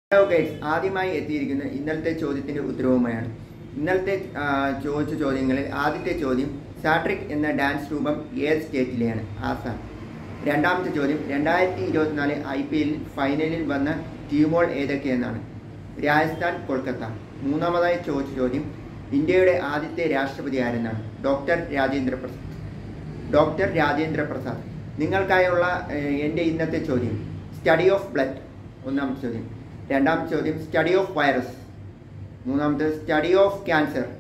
hello guides ആദ്യമായി എത്തിയിരിക്കുന്ന ഇന്നലത്തെ ചോദ്യത്തിന്റെ ഉത്തരവുമായാണ് ഇന്നലത്തെ ആ, ചോദിച്ച ചോദ്യങ്ങളിൽ ആദ്യത്തെ ചോദ്യം സാട്രിക് എന്ന ഡാൻസ് രൂപം ഏത് സ്റ്റേറ്റിലെയാണ് ആസാം രണ്ടാമത്തെ ചോദ്യം രണ്ടായിരത്തി ഇരുപത്തിനാല് ഐ പി എല്ലിൽ ഫൈനലിൽ വന്ന ടീമുകൾ ഏതൊക്കെയെന്നാണ് രാജസ്ഥാൻ കൊൽക്കത്ത മൂന്നാമതായി ചോദിച്ച ചോദ്യം ഇന്ത്യയുടെ ആദ്യത്തെ രാഷ്ട്രപതി ആരെന്നാണ് ഡോക്ടർ രാജേന്ദ്ര പ്രസാദ് ഡോക്ടർ രാജേന്ദ്ര പ്രസാദ് നിങ്ങൾക്കായുള്ള ഏഹ്, എൻ്റെ ഇന്നത്തെ ചോദ്യം സ്റ്റഡി ഓഫ് ബ്ലഡ് ഒന്നാമത്തെ ചോദ്യം രണ്ടാമത്തെ ചോദ്യം സ്റ്റഡി ഓഫ് വൈറസ് മൂന്നാമത്തെ സ്റ്റഡി ഓഫ് ക്യാൻസർ